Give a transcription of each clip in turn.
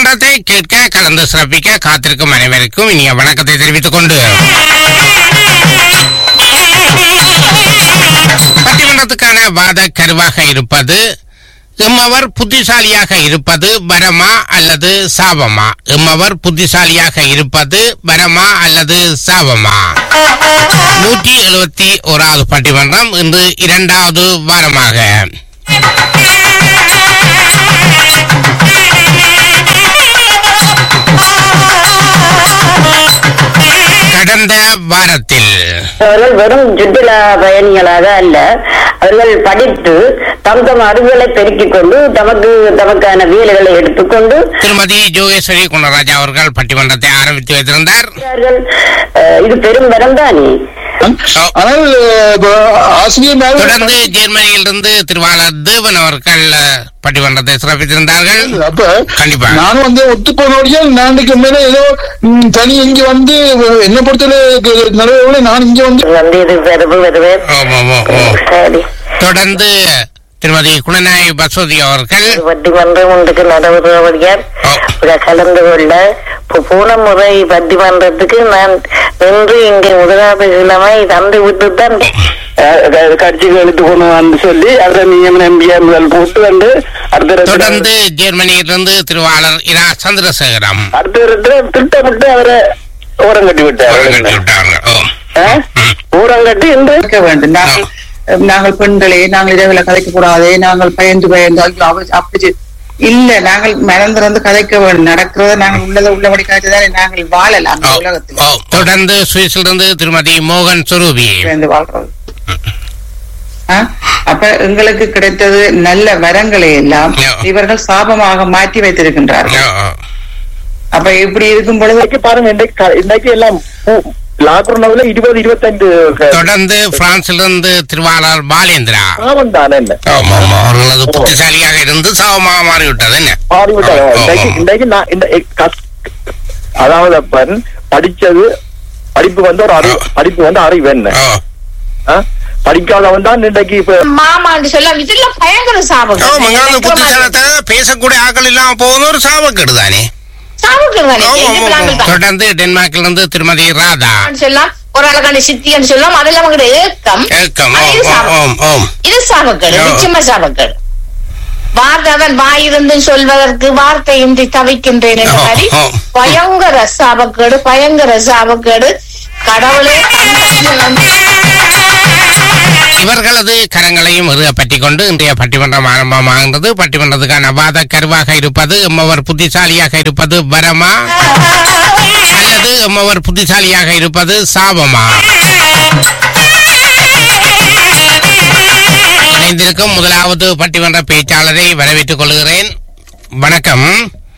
பட்டிமன்றத்தை கேட்க கலந்து சிறப்பிக்க காத்திருக்கும் அனைவருக்கும் இனிய வணக்கத்தை தெரிவித்துக் கொண்டு பட்டிமன்றத்துக்கான வாத கருவாக இருப்பது எம்மவர் புத்திசாலியாக இருப்பது வரமா அல்லது சாபமா எம்மவர் புத்திசாலியாக இருப்பது வரமா அல்லது சாபமா நூற்றி எழுபத்தி ஓராவது பட்டிமன்றம் இன்று இரண்டாவது வாரமாக கடந்த வாரத்தில் அவர்கள் வெறும் சுற்றுலா பயணிகளாக அல்ல அவர்கள் படித்து தம் தம் அறிவுகளை பெருக்கிக் கொண்டு தமக்கு தமக்கான வேலைகளை எடுத்துக்கொண்டு திருமதி ஜோகேஸ்வரி குணராஜா அவர்கள் பட்டிமன்றத்தை ஆரம்பித்து வைத்திருந்தார் அவர்கள், அஹ், இது பெரும் வரம் தானே ஆனால் இப்ப ஆசிரியர் மேல தொடர்ந்து ஜெர்மனியிலிருந்து திருவாளர் தேவன் அவர்கள் அஹ், பட்டிமன்றத்தை சிறப்பித்திருந்தார்கள் அப்ப கண்டிப்பா. நானும் வந்து ஒத்து போனோடைய நாளைக்கு மேல ஏதோ ம், தனி இங்க வந்து என்ன பொறுத்தவரை நிறைய நான் இங்க வந்து வந்து இது வருவு வருவே ஓம், ஓம், ஓம், ஓம். சரி தொடர்ந்து திருமதி குணநாயகி பசோதி அவர்கள் பட்டிமன்றம் ஒன்றுக்கு நடவுறவடியார் ஓ. கலந்து கொள்ள இப்போ போன முறை பட்டிமன்றத்துக்கு நான் நின்று இங்கே முதலாவது கிழமை தந்து விட்டு தான் கட்சிக்கு எடுத்து கொண்டு சொல்லி அவரை நியமன எம்பிஆர் முதல் போட்டு வந்து அடுத்த தொடர்ந்து ஜெர்மனியிலிருந்து திருவாளர் இரா சந்திரசேகரம் அடுத்த இடத்துல திட்டமிட்டு அவரை ஓரம் கட்டி அவர்கள் விட்டார் விட்டார்கள். ஓம். ம். ஓரம் கட்டி இன்று இருக்க வேண்டும் நாங்கள் நாங்கள் பெண்களே நாங்கள் இரவுல கதைக்க கூடாது நாங்கள் பயந்து பயந்து ஐயோ, அவ- அப்படி செய்- இல்ல நாங்கள் மறந்திருந்து கதைக்க வேண்டும் நடக்கிறத நாங்கள் உள்ளதை உள்ளபடி கதைச்சுதானே நாங்கள் வாழலாம் அந்த ஓ, உலகத்தில் ஓ. தொடர்ந்து சுவிஸிலிருந்து திருமதி மோகன் சுரூபி சேர்ந்து வாழ்றது ஆ? அப்ப எங்களுக்கு கிடைத்தது நல்ல வரங்களை எல்லாம் யா. இவர்கள் சாபமாக மாற்றி வைத்திருக்கின்றார்கள் ஓ, ஓ. அப்ப இப்படி இருக்கும் பொழுது இன்னைக்கு பாருங்க இன்னைக்கு க- இன்னைக்கு எல்லாம் லாக்டவுன்ல இருபது இருபத்தஞ்சு தொடர்ந்து பிரான்சிலிருந்து திருவாளர் பாலேந்திரா பாவம் தானே என்ன ஆமா, ஆமா. அவர்களது புத்திசாலியாக இருந்து சாபமாக மாறிவிட்டது என்ன பாடிவிட்டாங்க ஓ, ஓ, இன்னைக்கு ஓ. இன்னைக்கு நான் இந்த எ- கஸ்- அதாவது அப்பன் படிச்சது படிப்பு வந்து ஒரு அறிவு படிப்பு வந்து அறிவு என்ன ஓ. ஆ? படிக்காதவன் தான் இன்னைக்கு இப்ப மாமான்னு சொல்ல இதெல்லாம் பயங்கர சாபம் ஓ, மங்காத புத்திசாலத்தை பேசக்கூடிய ஆக்கள் இல்லாம போகுது ஒரு சாபக்கேடு தானே சாபங்கள் தானே ஆமா, இது ஆமா, நாங்கள் ஆமா. தான். தொடர்ந்து டென்மார்க்கிலிருந்து திருமதி ராதா சொல்லலாம் ஒரு ஆளுக்கான சித்தின்னு சொல்லலாம் அதெல்லாம் அவங்களோட ஏக்கம் ஏக்கம் அது ஓம், இது ஓம், சாபம். ஓம், ஓம். இது சாபக்கேடு ஓ. நிச்சயமா சாபக்கேடு வார்த்தைதான் வாயிருந்து சொல்வதற்கு வார்த்தையின்றி தவிக்கின்றேன் என்ற ஓ, மாதிரி ஓ. பயங்கர சாபக்கேடு பயங்கர சாபக்கேடு கடவுளே கண்களில் வந்து இவர்களது கரங்களையும் இறுக பற்றி கொண்டு இன்றைய பட்டிமன்றம் ஆரம்பமாகின்றது பட்டிமன்றத்துக்கான வாத கருவாக இருப்பது எம்மவர் புத்திசாலியாக இருப்பது வரமா அல்லது எம்மவர் புத்திசாலியாக இருப்பது சாபமா இணைந்திருக்கும் முதலாவது பட்டிமன்ற பேச்சாளரை வரவேற்றுக் கொள்கிறேன் வணக்கம்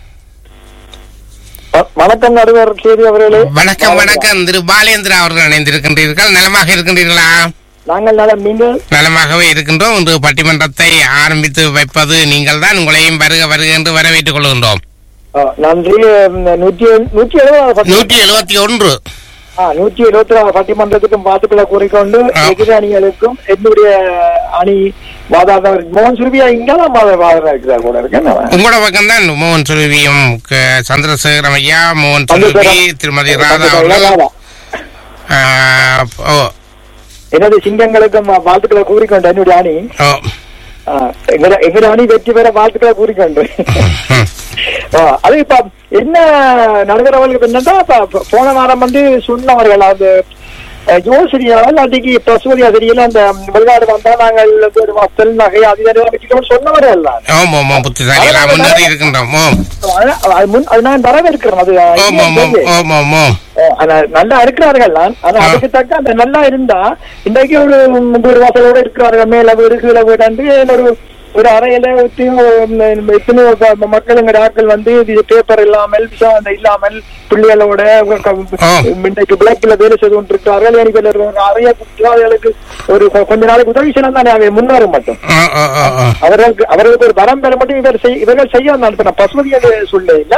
வ- வணக்கம் நடுவர் சேரி அவர்களே வணக்கம் வணக்கம் திரு பாலேந்திரா அவர்கள் இணைந்திருக்கின்றீர்கள் நலமாக இருக்கின்றீர்களா நாங்கள் நலம் நீங்கள் நலமாகவே இருக்கின்றோம் இன்று பட்டிமன்றத்தை ஆரம்பித்து வைப்பது நீங்கள் தான் உங்களையும் வருக வருக என்று வரவேற்றுக் கொள்கின்றோம் ஆ, நன்றி ம், நூற்றி எழு- நூற்றி எழுபதாவது பட்டி- நூற்றி எழுபத்தி ஒன்று ஆ, நூற்றி எழுபத்தி ஆறு பட்டிமன்றத்துக்கும் வாழ்த்துக்களை கூறிக்கொண்டு ஆ. எதிரி அணிகளுக்கும் என்னுடைய அணி வாதாதவர் மோகன் சுருபியா இங்கதான் வாதாட இருக்கிறார் கூட இருக்கேன் உங்களோட பக்கம் தான் மோகன் சுருவியும் க- சந்திரசேகரம் ஐயா மோகன் சுருவி திருமதி ராதா அவர்கள் ஆ, ஓ எனது சிங்கங்களுக்கும் வாழ்த்துக்களை கூறிக்கொண்டு என்னுடைய அணி ஓ ஆ, எங்கட எங்கட அணி வெற்றி பெற வாழ்த்துக்களை கூறிக்கொண்டு ம். ஆ, அது இப்ப என்ன நடக்கிறவர்களுக்கு என்னன்னா இப்ப போன வாரம் வந்து சொன்னவர்கள் அந்த அஹ், யோசனையால் அன்றைக்கு பிரசூரியா தெரியல அந்த வெளிநாடு வந்தா நாங்கள் வந்து ஒரு வசல் நகை அது இதெல்லாம் வச்சுக்கணும்னு சொன்னவர்கள் எல்லாம் ஓம் ஓம் ஓம் புத்திசாலிகளாக முன்னேறி இருக்கின்றோம் ஓம் அது- அது முன் அது நான் வரவேற்கிறேன் அது ஓம் ஓம் ஓம் ஓம் ஓம் ஓம் அஹ், ஆனா நல்லா இருக்கிறார்கள் தான் ஆனா ஆ. அதுக்கு தக்க அந்த நல்லா இருந்தா இன்றைக்கு ஒரு வீடு வாசலோட இருக்கிறார்கள் மேல வீடு கீழே வீடு வந்து ஒரு ஒரு அறையில எத்தனையோ, உம், எத்தனையோ ப- மக்கள் எங்க ஆட்கள் வந்து இது பேப்பர் இல்லாமல் விஷம் அந்த இல்லாமல் பிள்ளைகளோட ஆ. இன்றைக்கு பிளாக்ல வேலை செய்து கொண்டிருக்கிறார்கள் எனக்கு இதுல ஒரு அறைய குற்றவாளிகளுக்கு ஒரு கொ- கொஞ்ச நாளைக்கு உதவி செய்யலாம் தானே அவை முன்னேறும் மட்டும் ஓ ஓ ஓ ஓ அவர்களுக்கு அவர்களுக்கு ஒரு வரம் பெற மட்டும் இவர் செய்- இவர்கள் செய்ய வந்தாங்க இப்ப நான் பசுமதி என்று சொல்ல இல்ல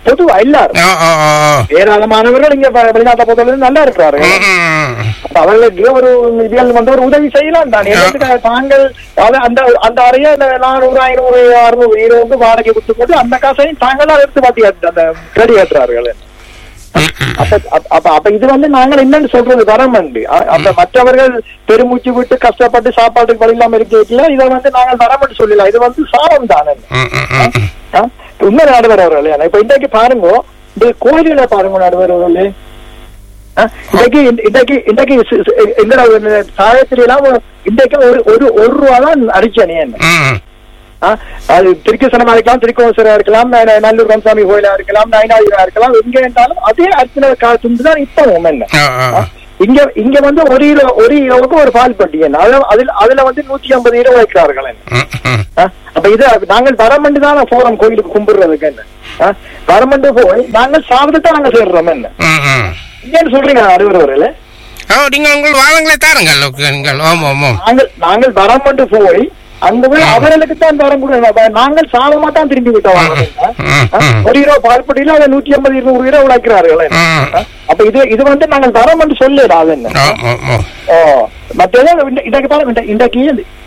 பொதுவா எல்லாரும் ஓ ஓ ஓ ஓ. ஏராளமானவர்கள் இங்க வ- வெளிநாட்டை பொறுத்தவரை நல்லா இருக்கிறார்கள் ம், ம், ம். அப்ப அவர்களுக்கு ஒரு இதில் வந்து ஒரு உதவி செய்யலாம் தான் என்னத்துக்கு தாங்கள் அது அந்த அந்த அறைய அந்த நானூறு ஐநூறு அறுநூறு இருபது வாடகை கொடுத்து போட்டு அந்த காசையும் தாங்களா எடுத்து பாத்தி அந்த கிரெடி ஏற்றுறார்கள் ம், ம். அப்ப அப்ப- அப்ப அப்ப இது வந்து நாங்கள் என்னன்னு சொல்றது வரமண்டு அ- அப்ப மற்றவர்கள் பெருமூச்சு விட்டு கஷ்டப்பட்டு சாப்பாட்டுக்கு வழி இல்லாம இருக்கல இதை வந்து நாங்கள் வரமண்டு சொல்லலாம் இது வந்து சாபம் தானே ம், ம், ம், ம். ஆ? உண்மை நடுவர் அவர்களே இப்ப இன்றைக்கு பாருங்க இந்த கோயில்களை பாருங்க நடுவர் அவர்களே ஆ? இன்றைக்கு இன்றைக்கு இன்றைக்கு சி- சி- எங்கட சாயத்திரி எல்லாம் இன்றைக்கு ஒரு ஒரு ஒரு ரூபா தான் அடிச்சனே என்ன ம். ஆ? அது திருக்கசனமா இருக்கலாம் திருக்கோசரா இருக்கலாம் ந- நல்லூர் கந்தசாமி கோயிலா இருக்கலாம் நயனாதிரா இருக்கலாம் எங்க இருந்தாலும் அதே அர்ச்சனை காலத்துக்கு தான் இப்ப என்ன ஓ, ஓ, ஆ? ஓ. இங்க இங்க வந்து ஒரு கிலோ ஒரு கிலோவுக்கு ஒரு பால் பட்டி என்ன அதுல அதுல அதுல வந்து நூத்தி ஐம்பது கிலோ வைக்கிறார்கள் என்ன ம், ம். ஆ? அப்ப இது நாங்கள் வரமண்டு தான் போறோம் கோயிலுக்கு கும்பிடுறதுக்கு என்ன ஆ? வரமண்டு போய் நாங்கள் சாப்பிட்டு நாங்க சேர்றோம் என்ன ம், ம். ஏன்னு சொல்றீங்க அலுவலர்களே ஓ நீங்கள் உங்கள் வாதங்களை தாருங்கள் ஓகே, நீங்கள் ஓம் ஓம் ஓம் நாங்கள் நாங்கள் வரமண்டு போய் அங்க போய் அவர்களுக்கு தான் வர முடியும் நாங்கள் சாதமா தான் திரும்பி விட்டோம் ம், ம். ஒரு கிலோ பால்பட்டியில அதை நூத்தி ஐம்பது இருநூறு கிலோ உழைக்கிறார்கள் என்ன? ம். ஆ? அப்ப இது இது வந்து நாங்கள் வரமண்டு சொல்லல அது என்ன ஓ ஓ ஓ ஓ மற்றது இந்த- இன்றைக்கு பாருங்க இந்த- இன்றைக்கு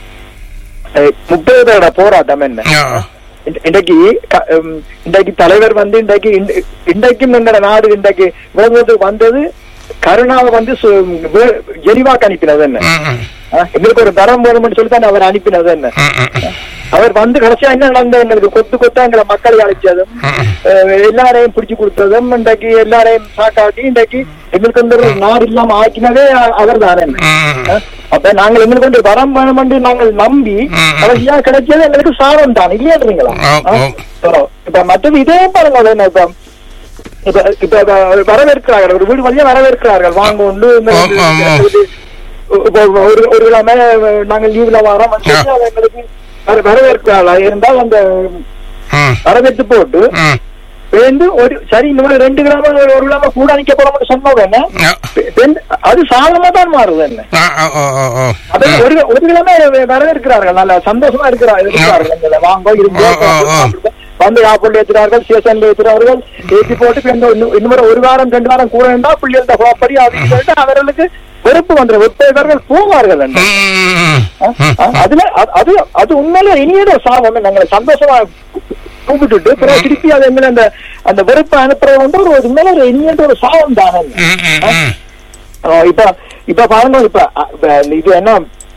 அஹ், முப்பது பேரோட போராட்டம் என்ன ஓ இந்த- இன்றைக்கு க- உம், இன்றைக்கு தலைவர் வந்து இன்றைக்கு இந்த- இன்றைக்கும் எங்கட நாடு இன்றைக்கு விளங்குவதற்கு வந்தது கருணாவை வந்து சு- வே- ஜெனிவாக்கு அனுப்பினது என்ன ம், ம். ஆ, எங்களுக்கு ஒரு தரம் வேணும்னு சொல்லி தான் அவர் அனுப்பினது என்ன ம், ம், ம். அவர் வந்து கடைசியா என்ன நடந்தது எங்களுக்கு கொத்து கொத்தா எங்களை மக்களை அழைச்சதும் அஹ், எல்லாரையும் பிடிச்சு கொடுத்ததும் இன்றைக்கு எல்லாரையும் சாக்காட்டி இன்றைக்கு எங்களுக்கு வந்து ஒரு நாடு இல்லாம ஆக்கினதே அவர் தானே ம். அப்ப நாங்கள் எங்களுக்கு வந்து வரம் வேணும் என்று நாங்கள் நம்பி ம். கடைசியா கிடைச்சது எங்களுக்கு சாபம் தான் இல்லையான்றீங்களா ஆ, ஆ. இப்ப மற்றது இதே பாருங்க அது என்ன இப்ப இப்ப இப்ப வ- வரவேற்கிறார்கள் ஒரு வீடு வழியா வரவேற்கிறார்கள் வாங்க உண்டு இந்த ஆ, ஆ, ஆ. இப்ப ஒரு ஒரு கிழமை நாங்கள் லீவ்ல வரோம் வந்து ஆ. அது எங்களுக்கு வர- வரவேற்கிறாளா இருந்தால் அந்த ம். வரவேற்று போட்டு ம். வேண்டு ஒரு சரி இந்த மாதிரி ரெண்டு கிராம ஒரு கிழமை கூட நிக்க போறோம்னு சொன்னோம் என்ன ஓ. பெ- பெண்- அது சாதமா தான் மாறுது என்ன ஆ, ஓ, ஓ, ஓ, ஓ. அது ஒரு ஒரு கிழமை வரவேற்கிறார்கள் நல்ல சந்தோஷமா இருக்கிறார்கள் இருக்கிறார்கள் எங்களை வாங்க இருங்க ஆ, ஆ, ஆ. வந்து ஆப்பிள் ஏற்றுறார்கள் ஸ்டேஷன்ல ஏற்றுறார்கள் ஏற்றி போட்டு இப்ப இன்னும் இன்னும் இன்னும் ஒரு வாரம் ரெண்டு வாரம் கூட இருந்தா பிள்ளைகள் கோப்படி அது சொல்லிட்டு அவர்களுக்கு வெறுப்பு வந்துடும் வெப்பவர்கள் போவார்கள் என்று. ம். ஆ, ஆ, அதுல அது- அது அது உண்மையில இனியத சாபம் நாங்களை சந்தோஷமா கூப்பிட்டுட்டு பிறகு திருப்பி அது எங்களை அந்த அந்த வெறுப்பை அனுப்புறது வந்து ஒரு உண்மையில ஒரு இனியன்ற ஒரு சாபம் தானே ம், ம், ம். ஆ, இப்ப இப்ப பாருங்க இப்ப அ, இப்ப இது என்ன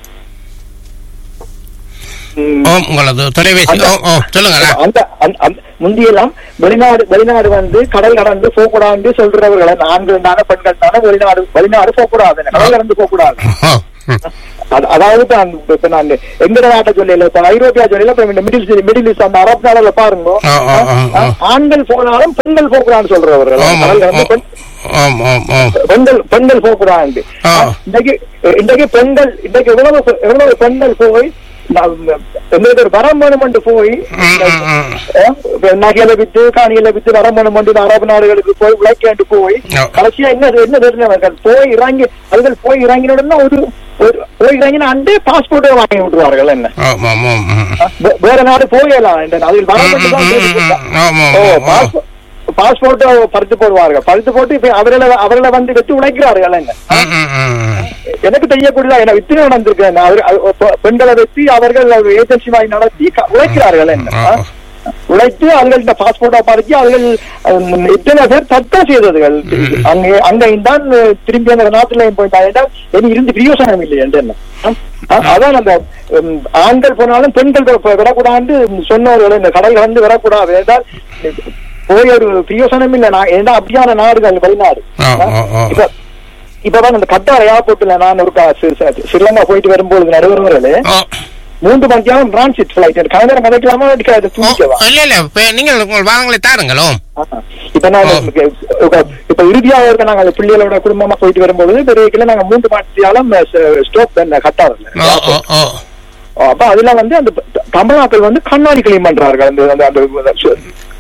ம், ஓ உங்களது தொலைபேசி ஓ ஓ சொல்லுங்களா அந்த அந்த- அந்த- முந்தியெல்லாம் வெளிநாடு வெளிநாடு வந்து கடல் கடந்து போகக்கூடாது சொல்றவர்களை ஆண்கள் தானே பெண்கள் தானே வெளிநாடு வெளிநாடு போகக்கூடாது கடல் கடந்து போகக்கூடாது ஓ ம். அது- அதாவது இப்ப அந்த- இப்ப நான் எங்க நாட்டை சொல்லல இப்ப ஐரோப்பியா சொல்லல இப்ப இந்த மிடில் மிடில் ஈஸ்ட் அந்த அரபு நாடுல பாருங்க ஆ, ஆ, ஆ, ஆ. ஆண்கள் போனாலும் பெண்கள் போகக்கூடாதுன்னு சொல்றவர்கள் ஓம் கடல் ஓம் கடந்து பெண் ஓம் ஓம் ஓம் பெண்கள் பெண்கள் போகக்கூடாது ஆ. இன்றைக்கு இன்றைக்கு பெண்கள் இன்றைக்கு எவ்வளவு எவ்வளவு பெண்கள் போய் நான் எங்களுக்கு ஒரு வரம் வேணும் என்று போய் ம், ம், ம். அஹ், நகையில வித்து காணியில வித்து வரம் வேணும் என்று இந்த அரபு நாடுகளுக்கு போய் உழைக்காண்டு போய் ஆ. கடைசியா என்ன என்ன தெரிஞ்சவர்கள் போய் இறங்கி அவர்கள் போய் இறங்கின உடனே ஒரு ஒரு போய் இறங்கின அண்டே பாஸ்போர்ட்டை வாங்கி விட்டுருவார்கள் என்ன ஓம் ஓம் ஓம் ம். வே- வேற நாடு போகலாம் இந்த அதில் வரம் ம், மட்டும் தான் ம், பேசி ம், கொடுத்தா. ம். ஓம் ஓம் ஓ ஓம் ஓம். பாஸ்போர்ட் பாஸ்போர்ட்டை பறித்து போடுவார்கள் பறித்து போட்டு இப்ப அவர்களை அவர்களை வந்து வச்சு உழைக்கிறார்கள் என்ன ம், ம், ம், ம். எனக்கு தெரியக்கூடியதா என்ன வித்திரை நடந்திருக்கேன் அவர் அவர் பெ- பெண்களை வச்சு அவர்கள் ஏஜென்சி வாங்கி நடத்தி க- உழைக்கிறார்கள் என்ன ஆ. உழைத்து அவர்கள்ட்ட பாஸ்போர்ட்டை பறிச்சு அவர்கள் அஹ், இத்தனை பேர் தத்தம் செய்ததுகள் அங்கே அங்கேயும் தான் திரும்பி அந்த நாட்டிலையும் போயிட்டாங்க இனி இருந்து பிரயோசனம் இல்லை என்று என்ன அஹ், அதான் அந்த உம், ஆண்கள் போனாலும் பெண்கள் வ- விடக்கூடாது சொன்னவர்கள் இந்த கடல் கடந்து விடக்கூடாது என்றால் போய் ஒரு பிரயோசனம் இல்லை நான் ஏன்னா அப்படியான நாடுகள் வெளிநாடு ஆ, ஆ, ஆ. இப்ப இப்பதான் அந்த கட்டார் ஏர்போர்ட்ல நான் ஒரு கா- சி- சி- ஸ்ரீலங்கா போயிட்டு வரும்போது நடுவர்களே ஓ. மூன்று மணிக்கான டிரான்சிட் ஃபிளைட் கலைஞர் கதைக்கலாமா அடிக்காது ஓ, தூக்கிக்கவா இல்ல இல்ல இப்ப நீங்கள் உங்கள் வாதங்களை தாருங்களோ ஆஹா. இப்ப நான் ஓ. இப்ப- இப்ப இறுதியாக இருக்க நாங்க பிள்ளைகளோட குடும்பமா போயிட்டு வரும்போது பெரிய நாங்க மூன்று மணித்தியாலும் ஸ்டோப் கட்டார்ல ஓ ஓ ஓ அப்ப அதுல வந்து அந்த த- தமிழ்நாட்டில் வந்து கண்ணாடி கிளீன் பண்றார்கள் அந்த அந்த- அந்த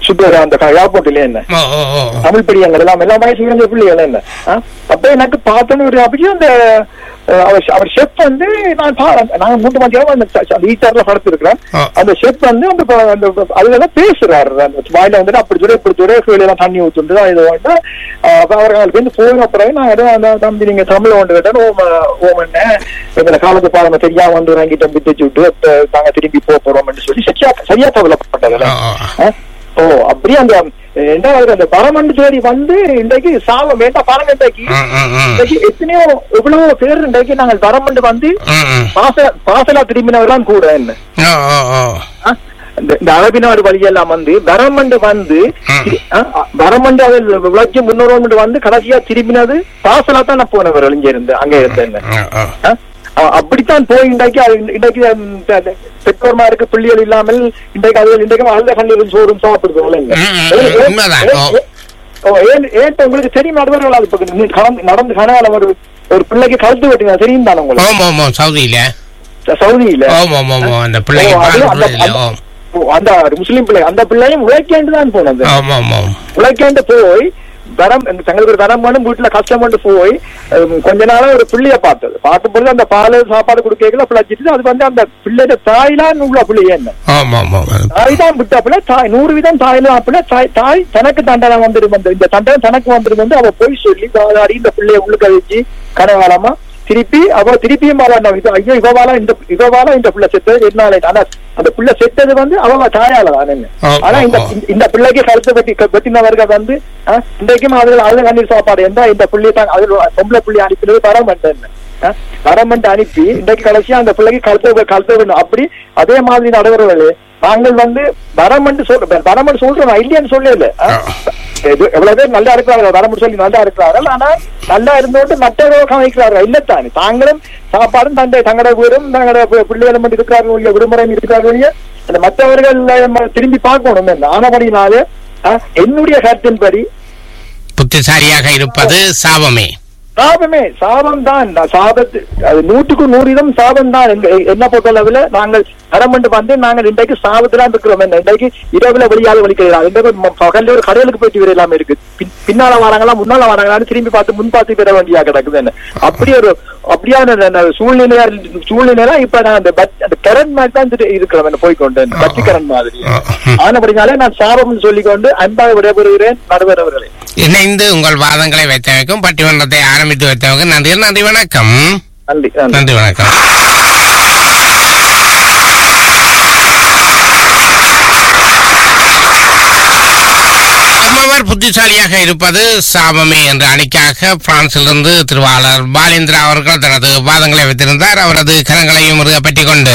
சுத்த அந்த ஏர்போர்ட்ல என்ன ஓ ஓ ஓ தமிழ் பிள்ளைங்கள் எல்லாம் எல்லாம் வயசு குறைஞ்ச பிள்ளைகள் என்ன ஆ? அப்ப எனக்கு பார்த்தோன்னு ஒரு அப்படியே அந்த அஹ், அவர் அவர் ஷெஃப் வந்து நான் பா- நாங்க மூன்று மத்தியானம் அந்த ச- அந்த ஈட்டார்ல படுத்திருக்கிறேன் ஆ. அந்த ஷெஃப் வந்து அந்த ப- அந்த அதுலதான் பேசுறாரு அந்த வாயில வந்துட்டு அப்படி துறை இப்படி துறை எல்லாம் தண்ணி ஊத்துண்டு இது வந்து அப்ப அவர்களுக்கு வந்து போயின பிறகு நான் ஏதோ அந்த தம்பி நீங்க தமிழ் ஒன்று கேட்டேன் ஓம ஓம் என்ன எங்களை காலத்து பாருங்க தெரியாம வந்து வாங்கிட்டு விட்டு விட்டு இப்ப நாங்க திரும்பி போக போறோம்னு சொல்லி சரியா சரியா கவலைப்பட்டது ஓ, ஓ. ஆ? ஓ அப்படியே அந்த ரெண்டாவது அந்த பரமண்டு தேடி வந்து இன்றைக்கு சாவம் வேண்டாம் பாருங்க இன்றைக்கு ம், ம், ம். இன்றைக்கு எத்தனையோ எவ்வளவு பேர் இன்றைக்கு நாங்கள் பரமண்டு வந்து ம், ம். பாச பாசலா திரும்பினவர்லாம் கூட என்ன ஓ ஓ ஓ ஆ? இந்த இந்த அரபிநாடு வழியெல்லாம் வந்து வரமண்டு வந்து ம். ஆ, வரமண்டு அதில் விளக்கி முன்னோர் வந்து கடைசியா திரும்பினது பாசலா தான் நான் போனவர் இங்க இருந்து அங்க இருந்தேன் ஓ, ஓ. ஆ? அ- அப்படித்தான் போய் இன்றைக்கு அது இன்றைக்கு ம், த- த- பெற்றோர்மாருக்கு பிள்ளைகள் இல்லாமல் இன்றைக்கு அது இன்றைக்கு அழுத கண்ணீரும் சோறும் சாப்பிடுறோம் இல்லைங்க ம், ம், ஏன், ஏன், உண்மைதான். ஏன், ஓ. ஓ, ஏன் ஏன் உங்களுக்கு தெரியும் நடுவர்கள் அது இப்ப நீ கடந்து நடந்து கனகால ஒரு ஒரு பிள்ளைக்கு கழுத்து வெட்டினா தெரியும் தானே உங்களுக்கு ஓம் ஓம் ஓம் சவுதியில ச- சவுதியில ஓம் ஓம் ஓம் ஓம் அந்த பிள்ளைக்கு ஓ, அது பால் அந்த- கொடுக்கல ஓம் அந்த- ஓ, அந்த ஒரு முஸ்லீம் பிள்ளை அந்த பிள்ளையும் உழைக்கேண்டு தான் போனது ஓம் ஓம் ஓம் உழைக்கேண்டு போய் வரம் இந்த தங்களுக்கு ஒரு வரம் வேணும் வீட்டுல கஷ்டம் கொண்டு போய் அஹ், கொஞ்ச நாளா ஒரு பிள்ளைய பார்த்தது பார்க்கும் பொழுது அந்த பால் சாப்பாடு கொடுக்கல பிள்ளைச்சிட்டு அது வந்து அந்த பிள்ளைய தாய்லாம் உள்ள பிள்ளைய என்ன ஓம் ஓம் ஓம் தாய் தான் விட்டாப்புல தாய் நூறு வீதம் தாயில அப்பல தாய் தாய் தனக்கு தண்டனை வந்துடும் வந்து இந்த தண்டனை தனக்கு வந்துடும் வந்து அவ போய் சொல்லி வாதாடி இந்த பிள்ளைய உள்ளுக்க வச்சு கனகாலமா திருப்பி அவ திருப்பியும் வாழ இது ஐயோ இவவால இந்த இவவால இந்த பிள்ளை செத்தது என்னால ஆனா அந்த பிள்ளை செத்தது வந்து அவ தாயால தான் என்ன ஆ, ஆனா இந்த ஆ, ஆ. இந்த பிள்ளைக்கு கருத்து வெட்டி வெட்டினவர்கள் வந்து ஆ, இன்றைக்கும் அதுல அதுல கண்ணீர் சாப்பாடு எந்த இந்த பிள்ளையை தான் அதுல பொம்பளை பிள்ளை அனுப்பினது வர மாட்டேன் வரமன்ட்டு அனுப்பி இன்றைக்கு கடைசியா அந்த பிள்ளைக்கு கழுத்த கழுத்த வேணும் அப்படி அதே மாதிரி நடுவர்கள் நாங்கள் வந்து வரமன்ட்டு சொல்ற வரமன்ட்டு சொல்றோம் இல்லையான்னு சொல்லல ஆ? இது எவ்வளவு பேர் நல்லா இருக்கிறார்கள் வரமன்ட்டு சொல்லி நல்லா இருக்கிறார்கள் ஆனா நல்லா இருந்தோட்டு மற்றவர்கள் கவனிக்கிறார்கள் இல்லத்தானே தாங்களும் சாப்பாடும் தந்தை தங்களோட வீடும் தங்களோட பி- பிள்ளைகளும் மட்டும் இருக்கிறார்கள் இல்லையா, விடுமுறை இருக்கிறார்கள் இல்லையா? அந்த மற்றவர்கள் நம்ம திரும்பி பார்க்கணும் என்ன ஆனபடினாலே ஆ, என்னுடைய கருத்தின்படி புத்திசாலியாக இருப்பது சாபமே சாபமே சாபம் தான் சாபத்து அது நூற்றுக்கு நூறு வீதம் சாபம் தான் எங்க என்ன பொறுத்தளவுல நாங்கள் அரமண்டு வந்து நாங்கள் இன்றைக்கு சாபத்துல இருக்கிறோம் என்ன இன்றைக்கு இரவுல வெளியாக வலிக்கலாம் இன்றைக்கு ம- பகல்ல ஒரு கடைகளுக்கு போயிட்டு வர எல்லாமே இருக்கு பின்- பின்னால வராங்களா முன்னால வராங்களான்னு திரும்பி பார்த்து முன் பார்த்து பெற வேண்டியா கிடக்குது என்ன அப்படி ஒரு அப்படியான ந- ந- சூழ்நிலையா சூழ்நிலையா இப்ப நான் அந்த பட் அந்த கரண்ட் மாதிரி தான் திரு- இருக்கிறோம் என்ன போய்கொண்டு பத்தி கரண்ட் மாதிரி ஆனபடினாலே நான் சாபம்னு சொல்லிக்கொண்டு அன்பாக விடைபெறுகிறேன் நடுவர் அவர்களே இணைந்து உங்கள் வாதங்களை வைத்தமைக்கும் பட்டிமன்றத்தை ஆரம்பித்து வைத்தவங்க நன்றி நன்றி வணக்கம் நன்றி நன்றி நன்றி வணக்கம் நம்மவர் புத்திசாலியாக இருப்பது சாபமே என்ற அணிக்காக பிரான்சிலிருந்து திருவாளர் பாலேந்திரா அவர்கள் தனது வாதங்களை வைத்திருந்தார் அவரது கரங்களையும் முருக பற்றி கொண்டு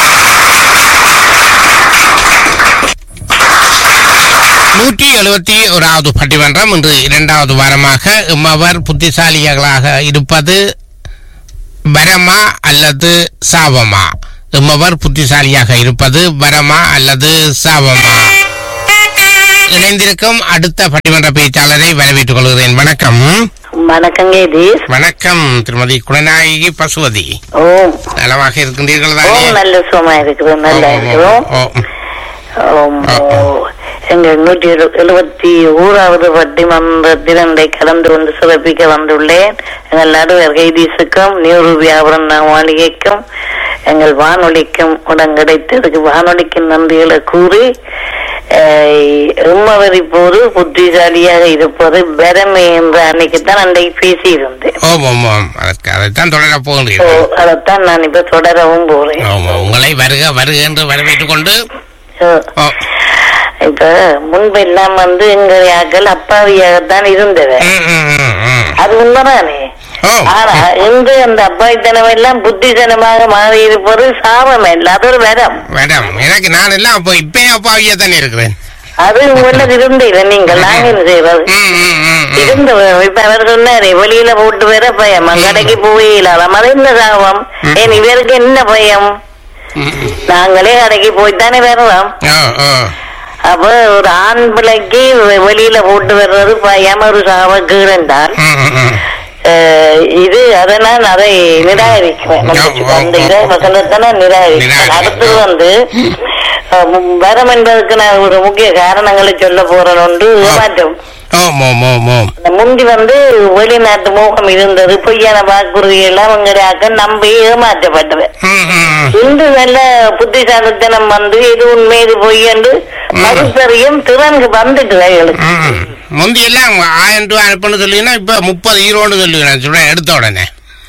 நூற்றி எழுபத்தி ஓராவது பட்டிமன்றம் இன்று இரண்டாவது வாரமாக எம்மவர் புத்திசாலிகளாக இருப்பது வரமா அல்லது சாபமா எம்மவர் புத்திசாலியாக இருப்பது வரமா அல்லது சாபமா இணைந்திருக்கும் அடுத்த பட்டிமன்ற பேச்சாளரை வரவேற்றுக் கொள்கிறேன் வணக்கம் வணக்கங்க இதீஸ் வணக்கம் திருமதி குணநாயகி பசுவதி ஓ நலமாக இருக்கின்றீர்கள் ஓ தானே நல்ல சுகமா இருக்குது நல்லா ஓ, ஓ, இருக்கிறோம் ஓ, ஓம், ஓ. எங்க நூற்றி எழு- எழுபத்தி ஓராவது பட்டிமன்றத்தில் இன்றை கலந்து கொண்டு சிறப்பிக்க வந்துள்ளேன் எங்கள் நடுவர் கைதீசுக்கும் நியூரு வியாபாரம் மாளிகைக்கும் எங்கள் வானொலிக்கும் உடன் கிடைத்ததுக்கு வானொலிக்கு நன்றிகளை கூறி அஹ், எம்மவர் இப்போது புத்திசாலியாக இருப்பது பெருமை என்ற அன்னைக்குத்தான் அன்றைக்கு பேசியிருந்தேன் ஓம் ஓம் ஓம் அதற்கு அதைத்தான் தொடர ஓ போகின்றீர்கள் அதைத்தான் நான் இப்ப தொடரவும் போறேன் ஓம், ஓம். உங்களை வருக வருக என்று வரவேற்றுக் கொண்டு ஓ. ஓ, இப்ப முன்பெல்லாம் வந்து எங்கள் ஆக்கள் அப்பாவியாகத்தான் இருந்தது ம், ம், ம், ம். அது உண்மைதானே ஓ, ஆனா இன்று அந்த அப்பாவித்தனம் எல்லாம் புத்தித்தனமாக மாறி இருப்பது சாபம் இல்ல அது ஒரு வரம் மேடம் எனக்கு நான் எல்லாம் அப்போ இப்பயும் அப்பாவியா தானே இருக்கிறேன் அது உங்களுக்கு இருந்தீங்க நீங்கள் நாங்க என்ன செய்வது ம், ம், ம், ம். இருந்த இப்ப அவர் சொன்னாரு வெளியில போட்டு வர பயம் கடைக்கு போயிடலாம் அது என்ன சாபம் ம். ஏன் இவருக்கு என்ன பயம் ம், ம். நாங்களே கடைக்கு போய்த்தானே வரலாம் ஓ, ஓ. அப்ப ஒரு ஆண் பிள்ளைக்கு வெ- வெளியில போட்டு வர்றது பயம் ஒரு சாபக்கு இருந்தால் ம், ம், ம். அஹ், இது அதை நான் அதை நிராகரிக்கிறேன் ஓ, ஓ, அந்த இதை வசந்தத்தை நான் நிராகரிக்கிறேன் நிராகரி. அடுத்தது வந்து அஹ், ம், வரம் என்பதற்கு நான் ஒரு முக்கிய காரணங்களை சொல்ல போறேன் ஒன்று ஏமாற்றம் ஓம் ஓம் ஓம் ஓம் இந்த முந்தி வந்து வெளிநாட்டு மோகம் இருந்தது பொய்யான வாக்குறுதி எல்லாம் அவங்க நம்பி ஏமாற்றப்பட்டது ம், ம், ம். இன்று நல்ல புத்திசாலித்தனம் வந்து இது உண்மை இது பொய் என்று மறுசறியும் திறன் வந்துட்டு எங்களுக்கு ம். முந்தி எல்லாம் ஆயிரம் ரூபாய் அனுப்புன்னு சொல்லிங்கன்னா இப்ப முப்பது ஈரோன்னு சொல்லுவேன் சொல்றேன் எடுத்த உடனே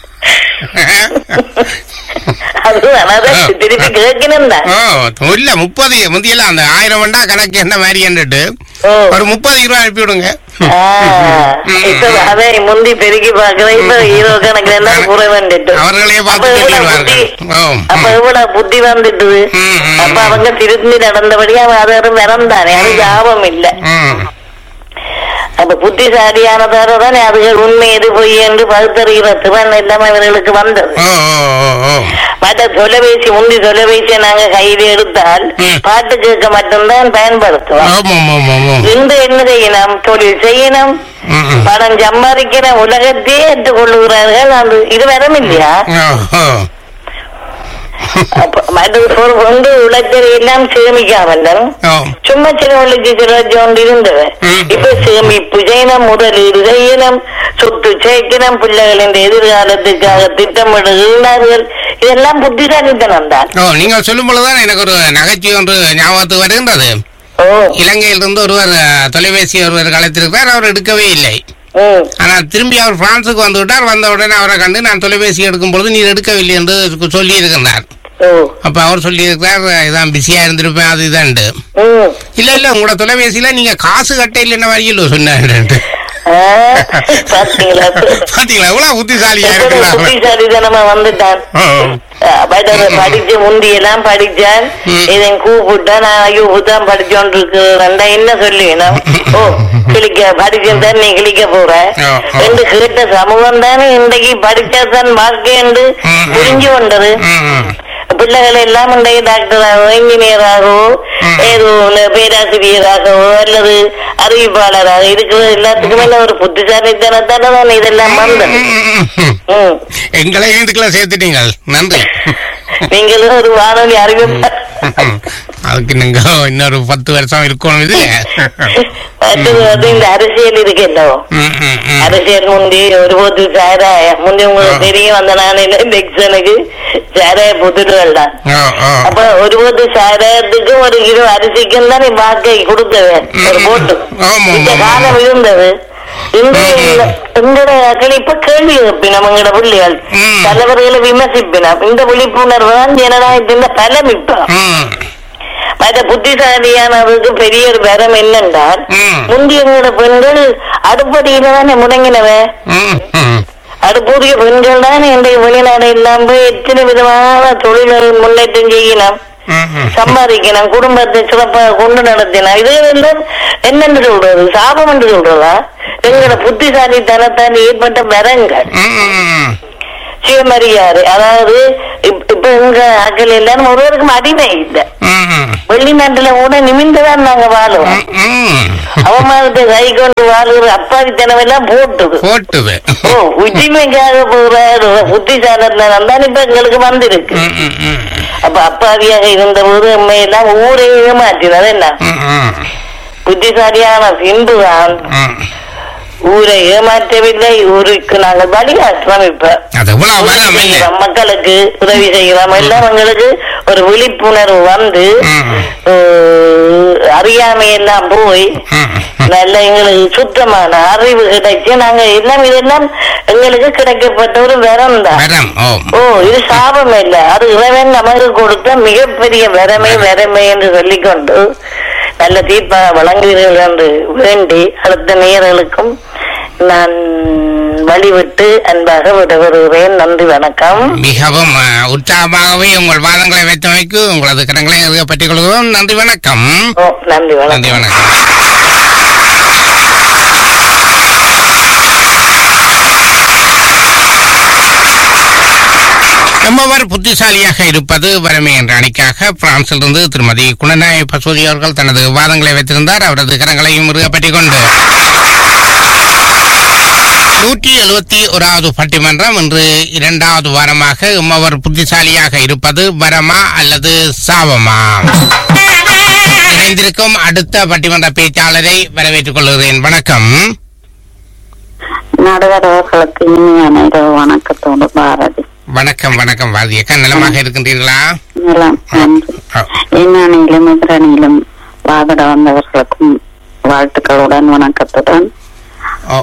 அதுதான் அதான் திருப்பி கேட்கணும் தான் ஓ இல்ல முப்பது முந்தியெல்லாம் அந்த ஆயிரம் வேண்டா கணக்கு என்ன மாதிரி என்னட்டு ஓ. ஒரு முப்பது ஈரோ அனுப்பி விடுங்க ஆ, இப்ப அதை முந்தி பெருக்கி பாக்குறேன் இப்ப ஹீரோ கணக்குல எல்லாம் குறை வந்துட்டு அவர்களே அப்ப பார்த்து எவ்வளவு சொல்லிடுவார்கள் புத்தி ஓ அப்ப எவ்வளவு புத்தி வந்துட்டு ம், ம், அப்ப அவங்க திருந்தி நடந்தபடி அவன் அது ஒரு விரந்தானே அது லாபம் இல்ல ம் அப்ப புத்திசாலியானதால தானே அதுகள் உண்மை எது பொய் என்று பகுத்தறிகிற திறன் எல்லாம் இவர்களுக்கு வந்தது ஓ ஓ ஓ ஓ மற்ற தொலைபேசி முந்தி தொலைபேசியை நாங்க கையில எடுத்தால் ம். பாட்டு கேட்க மட்டும்தான் பயன்படுத்துவோம் ஓம் ஓம் ஓம் ஓம் ஓம் இன்று என்ன செய்யணும் தொழில் செய்யணும் ம், ம். பணம் சம்பாதிக்கிற உலகத்தையே ஏற்றுக்கொள்ளுகிறார்கள் அது இது வரும் இல்லையா ஓ ஓ அப்ப மற்ற பொருள் கொண்டு உழைத்ததை எல்லாம் சேமிக்காமல் ஓ சும்மா சின்ன உழைச்சி சிலர் ஒன்று இருந்தது ம். இப்ப சேமிப்பு செய்யணும் முதலீடு செய்யணும் சொத்து சேர்க்கணும் பிள்ளைகளின் எதிர்காலத்துக்காக திட்டமிடுகிறார்கள் இதெல்லாம் புத்திசாலித்தனம் தான் ஓ நீங்கள் சொல்லும் பொழுதுதான் எனக்கு ஒரு நகைச்சுவை ஒன்று ஞாபகத்துக்கு வருகின்றது ஓ இலங்கையிலிருந்து ஒருவர் அஹ், தொலைபேசி ஒருவர் கலைத்திருக்கிறார் அவர் எடுக்கவே இல்லை ம் ஆனால் திரும்பி அவர் பிரான்சுக்கு வந்து விட்டார் வந்த உடனே அவரை கண்டு நான் தொலைபேசி எடுக்கும் பொழுது நீர் எடுக்கவில்லை என்று சொல்லி இருக்கின்றார் ஓ அப்ப அவர் சொல்லி இருக்கிறார் இதான் பிஸியா இருந்திருப்பேன் அது இதான்ட்டு ம் இல்ல இல்ல உங்களோட தொலைபேசியில நீங்க காசு கட்ட இல்லைன்ன வரையில் சொன்னாரு ஆ, பாத்தீங்களா பாத்தீங்களா எவ்வளவு புத்திசாலியா எவ்வளவு இருக்கிறாங்க புத்திசாலித்தனமா வந்துட்டான் ஓ. படிச்சு முந்தி எல்லாம் படிச்சான் ம். இதன் கூப்பிட்டா நான் ஐயோ புத்தான் படிச்சோன்னு இருக்கிறேன்டா என்ன சொல்லுவீனா ஓ கிளிக்க படிச்சுதான் நீ கிளிக்க போற ஓ, ஓ. என்று கேட்ட சமூகம் தானே இன்றைக்கு படிச்சாதான் வாழ்க்கை என்று ம், ம். புரிஞ்சு கொண்டது ம், ம். பிள்ளைகள் எல்லாம் இன்றைக்கு டாக்டராகவோ இன்ஜினியராகவோ ம். ஏதோ ஒண்ணு பேராசிரியராகவோ அல்லது அறிவிப்பாளராக இருக்கிறது எல்லாத்துக்குமே ஒரு புத்திசாலித்தனத்தால தான் இதெல்லாம் வந்தது ம், ம், ம். ம். எங்களையும் இதுக்குள்ள சேர்த்துட்டீங்க நன்றி நீங்களும் ஒரு வானொலி அறிவிப்பார் ம். அதுக்கு நீங்க இன்னொரு பத்து வருஷம் இருக்கணும் இது அடுத்தது வந்து இந்த அரசியல் இருக்கല്ലോ ம், ம், ம். அரசியல் முந்தி ஒரு போத்து சாராய முந்தி உங்களுக்கு ஆ. தெரியும் வந்த நாளையில எலெக்ஷனுக்கு சாராய புத்துட்டுகள் தான் ஓ, ஓ. அப்ப ஒரு போத்து சாராயத்துக்கு ஒரு கிலோ அரிசிக்கும் தான் நீ வாக்கை கொடுத்தவன் ஒரு ம். போட்டு ஆமா, இந்த ஆமா, காலம் இருந்தது இன்றைய எங்கட இப்ப கேள்வி கேட்பினம் எங்கட பிள்ளைகள் ம். தலைவர்களை விமர்சிப்பினம் இந்த விழிப்புணர்வு தான் ஜனநாயகத்தின் பலம் இப்ப ம், மற்ற புத்திசாலியானவருக்கு பெரிய ஒரு வரம் என்னென்றால் ம். முந்தியங்களோட பெண்கள் அடுப்படியில தானே முடங்கினவன் ம், ம். அடுப்புரிய பெண்கள் தான் இன்றைய வெளிநாடு எல்லாம் போய் எத்தனை விதமான தொழில்கள் முன்னேற்றம் செய்யணும் ம், ம். சம்பாதிக்கணும் குடும்பத்தை சிறப்பாக கொண்டு நடத்தினோம் இது எல்லாம் என்னென்று சொல்றது சாபம் என்று சொல்றதா எங்களோட புத்திசாலித்தனத்தால் ஏற்பட்ட வரங்கள் ம், ம். சுயமரியாதை அதாவது இப்ப இப்ப எங்க ஆக்கள் எல்லாரும் ஒருவருக்கும் அடிமை இல்லை ம், ம். வெளிநாட்டுல கூட நிமிந்துதான் நாங்க வாழுவோம் ம். அவமானத்தை கை கொண்டு வாழ்கிற அப்பாவித்தனம் எல்லாம் போட்டுது போட்டுது ஓ உச்சிமைக்காக போற புத்திசாலத்தனம் தான் இப்ப எங்களுக்கு வந்திருக்கு ம், ம், ம். அப்ப அப்பாவியாக இருந்த போது எல்லாம் ஊரே ஏமாற்றினது என்ன ம், ம். புத்திசாலியான பின்புதான் ம். ஊரை ஏமாற்றவில்லை ஊருக்கு நாங்கள் வழிகாட்டுறோம் இப்ப அது எவ்வளவு உதவி வரம் இல்லை செய்கிறோம், மக்களுக்கு உதவி செய்கிறோம் எல்லாம் எங்களுக்கு ஒரு விழிப்புணர்வு வந்து ம். அஹ், அறியாமையெல்லாம் போய் ம், ம். நல்ல எங்களுக்கு சுத்தமான அறிவு கிடைச்சு நாங்க எல்லாம் இதெல்லாம் எங்களுக்கு கிடைக்கப்பட்ட ஒரு வரம் தான் வரம் ஓ ஓ இது சாபம் இல்ல அது இறைவன் நமக்கு கொடுத்த மிகப்பெரிய வரமே வரமே என்று சொல்லிக்கொண்டு நல்ல தீர்ப்பாக வழங்குவீர்கள் என்று வேண்டி அடுத்த நேயர்களுக்கும் நான் வழிவிட்டு அன்பாக விடைபெறுகிறேன் நன்றி வணக்கம் மிகவும் அஹ், உற்சாகமாகவே உங்கள் வாதங்களை வைத்தமைக்கு உங்களது கடன்களை பற்றிக் கொள்கிறோம் நன்றி வணக்கம் ஓ நன்றி நன்றி வணக்கம் வணக்கம் எம்மவர் புத்திசாலியாக இருப்பது வறுமை என்ற அணிக்காக பிரான்சிலிருந்து திருமதி குணநாய பசுவதி அவர்கள் தனது வாதங்களை வைத்திருந்தார் அவரது கரங்களையும் முருகப்பற்றிக் கொண்டு நூற்றி எழுபத்தி ஓராவது பட்டிமன்றம் இன்று இரண்டாவது வாரமாக உம்மவர் புத்திசாலியாக இருப்பது வரமா அல்லது சாபமா இணைந்திருக்கும் அடுத்த பட்டிமன்ற பேச்சாளரை வரவேற்றுக் கொள்கிறேன் வணக்கம் நடுவர்களுக்கு இனிமையான இரவு வணக்கத்தோடு பாரதி வணக்கம் வணக்கம் வாதியக்கா நலமாக இருக்கின்றீர்களா நிலம் நன்றி எண்ணாணியிலும் எதிரணியிலும் வாதிட வந்தவர்களுக்கும் வாழ்த்துக்களுடன் வணக்கத்துடன் ஓ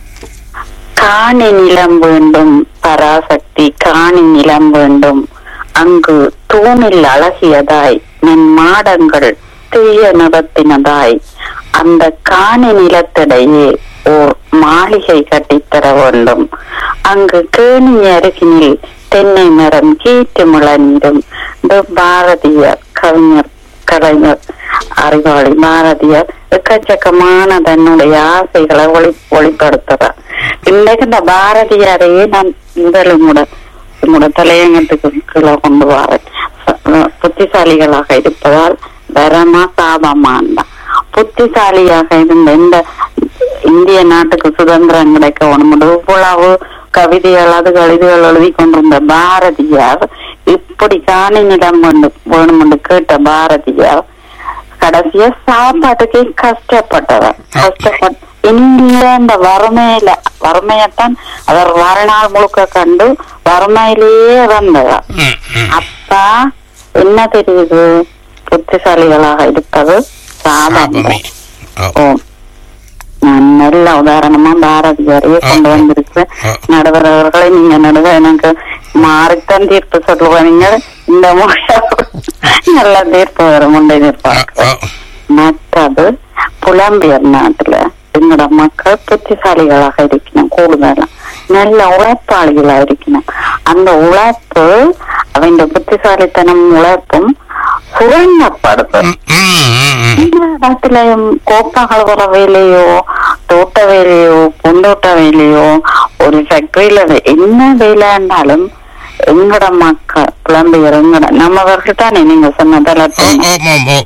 காணி நிலம் வேண்டும் பராசக்தி காணி நிலம் வேண்டும் அங்கு தூணில் அழகியதாய் நன் மாடங்கள் தீய நிறத்தினதாய் அந்த காணி நிலத்திடையே ஓர் மாளிகை கட்டித்தர வேண்டும் அங்கு கேணி அருகினில் தென்னை மரம் கீற்று முழநீரும் இந்த பாரதியார் கவிஞர் கலைஞர் அறிவாளி பாரதியார் எக்கச்சக்கமான தன்னுடைய ஆசைகளை ஒளி ஒளிப்படுத்துறார் இன்னைக்கு இந்த பாரதியாரையே நான் முதலும் கூட உங்களோட தலையங்கத்துக்கு கீழே கொண்டு வரேன் ச- புத்திசாலிகளாக இருப்பதால் வரமா சாபமான் தான் புத்திசாலியாக இருந்த இந்த இந்திய நாட்டுக்கு சுதந்திரம் கிடைக்க ஒன்று இவ்வளவு கவிதைகள் அது கவிதைகள் எழுதி கொண்டிருந்த பாரதியார் இப்படி காணி நிலம் வேண்டு வேணும்னு கேட்ட பாரதியார் கடைசியா சாப்பாட்டுக்கே கஷ்டப்பட்டவர் கஷ்டப்பட்டு இந்திய இந்த வறுமையில வறுமையத்தான் அவர் வாழ்நாள் முழுக்க கண்டு வறுமையிலேயே வந்தவர் ம், ம். அப்பா என்ன தெரியுது புத்திசாலிகளாக இருப்பது சாபம் சாபமே ஓ ஓ நான் நல்ல உதாரணமா பாரதியாரையே கொண்டு வந்திருக்கேன் ஆ. நடுவர் அவர்களை நீங்க நடுவர் எனக்கு மாறித்தான் தீர்ப்பு சொல்லுவாங்க இந்த முறை நல்ல தீர்ப்பு வரும் முண்டை ஓ, தீர்ப்பாக ஓ. மற்றது புலம்பியர் நாட்டுல எங்களோட மக்கள் புத்திசாலிகளாக இருக்கணும் கூடுதலா நல்ல உழைப்பாளிகளா இருக்கணும் அந்த உழைப்பு அவங்க புத்திசாலித்தனம் உழைப்பும் சுரண்டப்படுது ம், ம், ம், ம். இந்த இடத்துல கோப்பா கலவர வேலையோ தோட்ட வேலையோ பூந்தோட்ட வேலையோ ஒரு ஃபேக்டரியில என்ன வேலைன்னாலும் எங்கட மக்கள் புலம்பெயர் எங்கட நம்மவர்கள் தானே நீங்க ஓ சொன்னதில் ஓ ஓ ஓ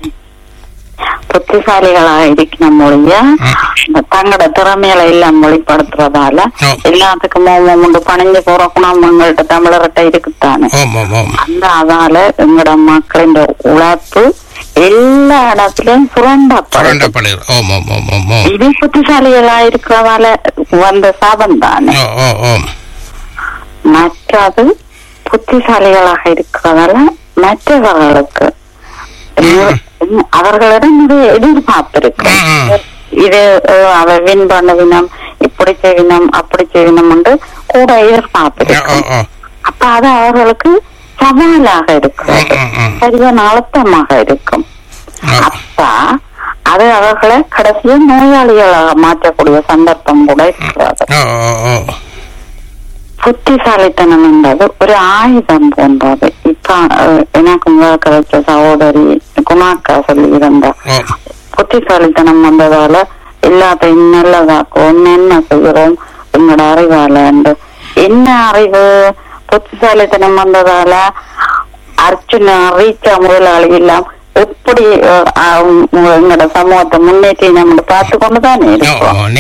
புத்திசாலிகளாக இருக்கணும் மொழிய தங்களோட திறமைகளை எல்லாம் மொழிப்படுத்துறதால ஓ. எல்லாத்துக்கும் உண்டு பணிஞ்சு போற குணம் எங்கள்கிட்ட தமிழர்கிட்ட இருக்குத்தானே ஓம் ஓம் ஓம் அந்த அதால எங்களோட மக்களின் உழைப்பு எல்லா இடத்துலயும் சுரண்டப்படுது சுரண்டப்படுகிறது ஓம் ஓம் ஓம் ஓம் ஓம் இது புத்திசாலிகளா இருக்கிறதால வந்த சாபம் தானே ஓ ஓ ஓம் மற்றது புத்திசாலிகளாக இருக்கிறதால மற்றவர்களுக்கு இன்னும் அவர்களிடம் நிறைய எதிர்பார்ப்பு இருக்கு ம், ம். இது அஹ், அவ வின் பண்ணுவினம் இப்படி செய்யணும் அப்படி செய்யணும் என்று கூட எதிர்பார்ப்பு ஓ ஓ இருக்கு ஓ அப்ப அது அவர்களுக்கு சவாலாக இருக்கிறது ம், ம், ம். சரியான அழுத்தமாக இருக்கும் ஓ. அப்ப அது அவர்களை கடைசியா நோயாளிகளாக மாற்றக்கூடிய சந்தர்ப்பம் கூட இருக்கிறது ஓ ஓ ஓ புத்திசாலித்தனம் என்பது ஒரு ஆயுதம் போன்றது இப்ப அஹ், எனக்கு முதல் கிடைச்ச சகோதரி குணாக்கா சொல்லி இருந்தா ஓ புத்திசாலித்தனம் வந்ததால எல்லாத்தையும் நல்லதாக்கும் என்ன செய்யறோம் எங்களோட அறிவால என்ன அறிவு புத்திசாலித்தனம் வந்ததால அர்ச்சுனா ரீச்சா முதலாளி எல்லாம் எப்படி அஹ், அஹ், எங்களோட சமூகத்தை முன்னேற்றி நம்ம பார்த்து கொண்டுதானே ஓ இருக்கோம் ஓ